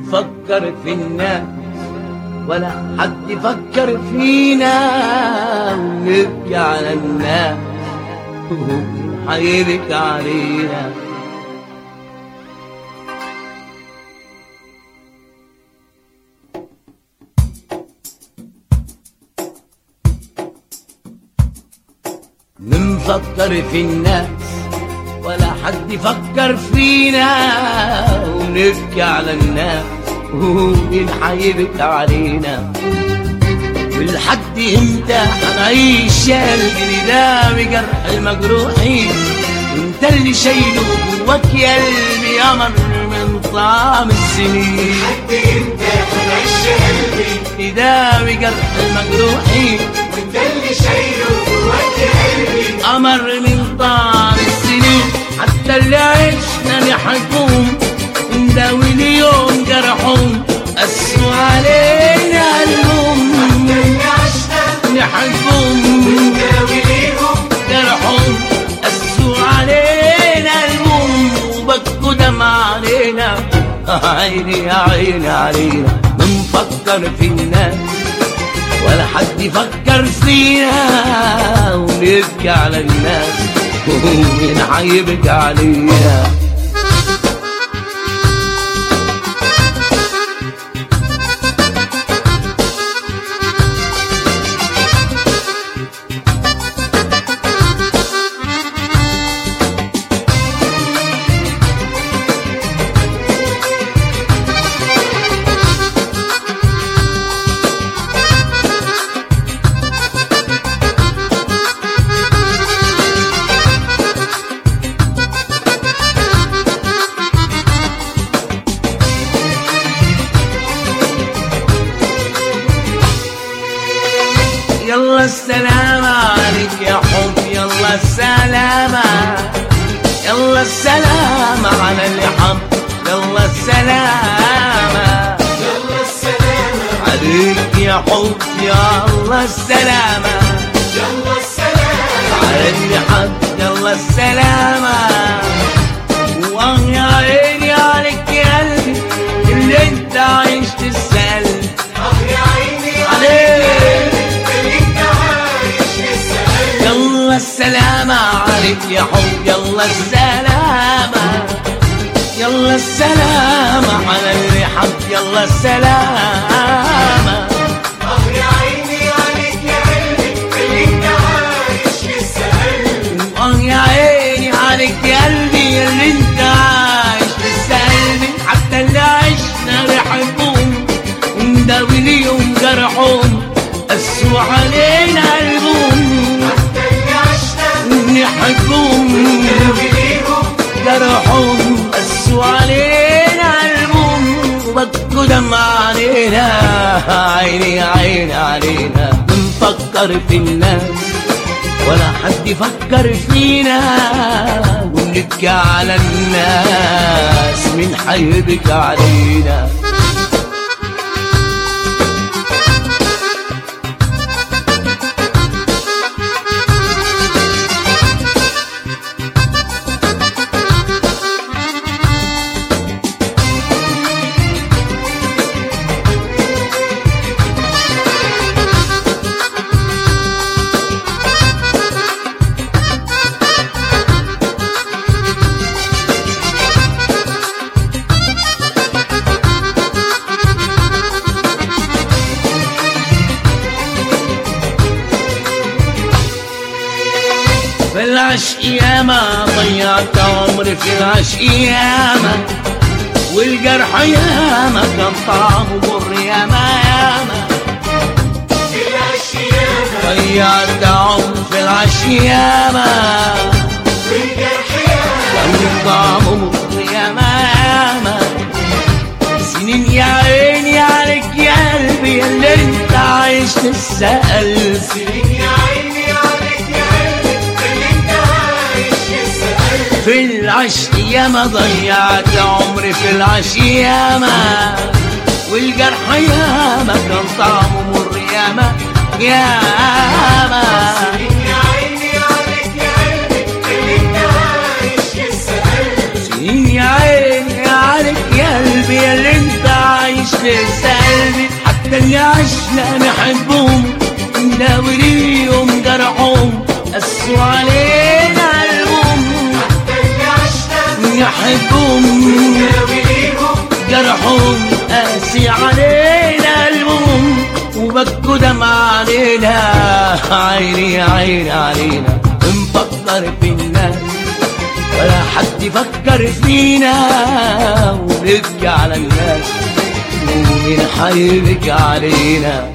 نفكر في الناس ولا حد يفكر فينا ونبكي على الناس حيبكي علينا نفكر في الناس ولا حد يفكر فينا ونبكي على الناس ومين حيبكي علينا ولحد امتى هنعيش يا قلبي ده بجرح المجروحين انت اللي شايله جواك يا قلبي قمر من طعم السنين لحد امتى هنعيش يا قلبي ده بجرح المجروحين وانت اللي شايله جواك يا قلبي قمر من طعم السنين حتى اللي عشنا نحكم نداوي اليوم جرحهم قسوا علينا قلبهم اللي عشنا نحكم نداوي ليهم جرحهم قسوا علينا قلبهم وبكوا دمع علينا عيني يا عيني علينا بنفكر في الناس ولا حد يفكر فينا ونبكي على الناس ومين حيبكي علينا يلا السلام عليك يا حب يلا السلامة يلا السلام على اللي حب يلا السلامة يلا السلامة عليك يا حب يلا السلامة يلا السلامة على اللي حب يلا السلامة واه يا عيني عليك يا قلبي اللي انت عايش تسأل اه يا عيني عليك اللي انت عايش لسه يلا السلامة عليك يا حب يلا السلامة يلا السلامة على اللي حب يلا السلامة اه يا عيني عليك يا قلبي اللي انت عايش لسه اه يا عيني عليك يا قلبي اللي انت عايش لسه قلبي حتى اللي عشنا نحبهم ونداوي ليهم جرحهم قسوا علينا قلبهم اللي عشنا نحبهم نداوي ليهم جرحهم قسوا علينا قلبهم وبكوا دمع علينا عيني عيني علينا بنفكر في الناس ولا حد يفكر فينا ونبكي على الناس من حيبكي علينا في العشق ياما ضيعت عمري في العشق ياما والجرح ياما كان طعمه مر ياما ياما في العشيانة ضيعت عمري في العشق ياما والجرح ياما كان طعمه مر ياما ياما سنين يا عيني عليك يا قلبي اللي انت عايش تسأل سنين يا عيني عليك يا قلبي اللي انت عايش لسه في العشق ياما ضيعت عمري في العشق ياما والجرح ياما كان طعمه مر ياما ياما يا عيني عليك يا قلبي اللي انت عايش لسه سنين يا عيني عليك يا قلبي اللي انت لسه قلبي حتى اللي عشنا نحبهم نداوي ليهم جرحهم قسوا علينا قلبهم اللي عشنا نحبهم ناوي ليهم جرحهم قاسي علينا قلبهم وبكوا دمع علينا عيني عيني علينا بنفكر في الناس ولا حد يفكر فينا ونبكي على الناس ومين حيبكي علينا